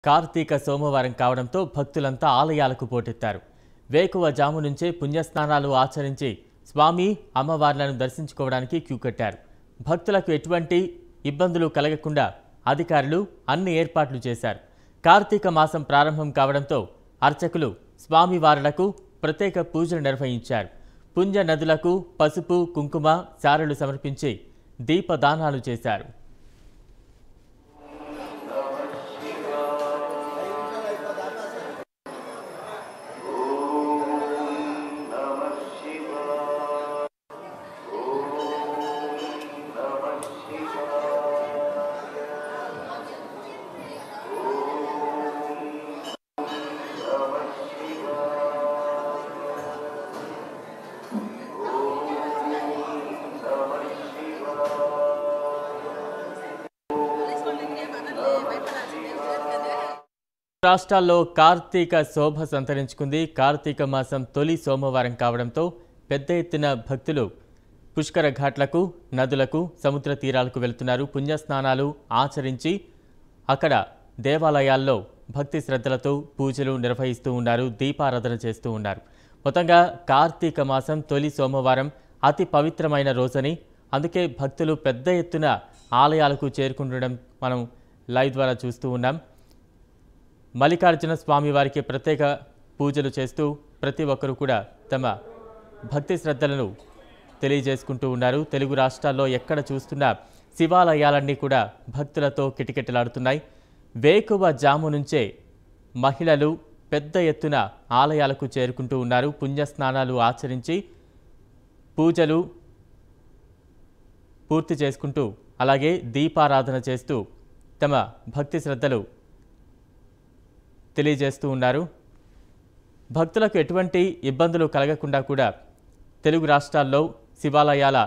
కార్తీక సోమవారం కావడంతో భక్తులంతా ఆలయాలకు పోటెత్తారు వేకువ జాము నుంచే పుణ్యస్నానాలు ఆచరించి స్వామి అమ్మవార్లను దర్శించుకోవడానికి క్యూ కట్టారు భక్తులకు ఎటువంటి ఇబ్బందులు కలగకుండా అధికారులు అన్ని ఏర్పాట్లు చేశారు కార్తీక మాసం ప్రారంభం కావడంతో అర్చకులు స్వామివారులకు ప్రత్యేక పూజలు నిర్వహించారు పుణ్య నదులకు పసుపు కుంకుమ సారెలు సమర్పించి దీపదానాలు చేశారు రాష్ట్రాల్లో కార్తీక శోభ సంతరించుకుంది కార్తీక మాసం తొలి సోమవారం కావడంతో పెద్ద ఎత్తున భక్తులు పుష్కర ఘాట్లకు నదులకు సముద్ర తీరాలకు వెళ్తున్నారు పుణ్యస్నానాలు ఆచరించి అక్కడ దేవాలయాల్లో భక్తి శ్రద్ధలతో పూజలు నిర్వహిస్తూ ఉన్నారు దీపారాధన చేస్తూ ఉన్నారు మొత్తంగా కార్తీక మాసం తొలి సోమవారం అతి పవిత్రమైన రోజని అందుకే భక్తులు పెద్ద ఎత్తున ఆలయాలకు చేరుకుండడం మనం లైవ్ ద్వారా చూస్తూ ఉన్నాం మల్లికార్జున స్వామి వారికి ప్రత్యేక పూజలు చేస్తూ ప్రతి ఒక్కరూ కూడా తమ భక్తి శ్రద్ధలను తెలియజేసుకుంటూ ఉన్నారు తెలుగు రాష్ట్రాల్లో ఎక్కడ చూస్తున్నా శివాలయాలన్నీ కూడా భక్తులతో కిటకిటలాడుతున్నాయి వేకువ జాము నుంచే మహిళలు పెద్ద ఎత్తున ఆలయాలకు చేరుకుంటూ ఉన్నారు పుణ్యస్నానాలు ఆచరించి పూజలు పూర్తి చేసుకుంటూ అలాగే దీపారాధన చేస్తూ తమ భక్తి శ్రద్ధలు తెలియజేస్తూ ఉన్నారు భక్తులకు ఎటువంటి ఇబ్బందులు కలగకుండా కూడా తెలుగు రాష్ట్రాల్లో శివాలయాల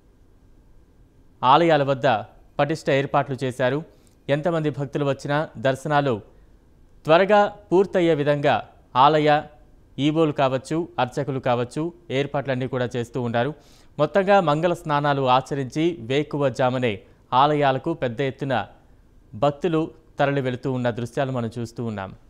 ఆలయాల వద్ద పటిష్ట ఏర్పాట్లు చేశారు ఎంతమంది భక్తులు వచ్చినా దర్శనాలు త్వరగా పూర్తయ్యే విధంగా ఆలయ ఈవోలు కావచ్చు అర్చకులు కావచ్చు ఏర్పాట్లన్నీ కూడా చేస్తూ ఉన్నారు మొత్తంగా మంగళ స్నానాలు ఆచరించి వేకువ జామనే ఆలయాలకు పెద్ద ఎత్తున భక్తులు తరలి వెళుతూ ఉన్న దృశ్యాలు మనం చూస్తూ ఉన్నాం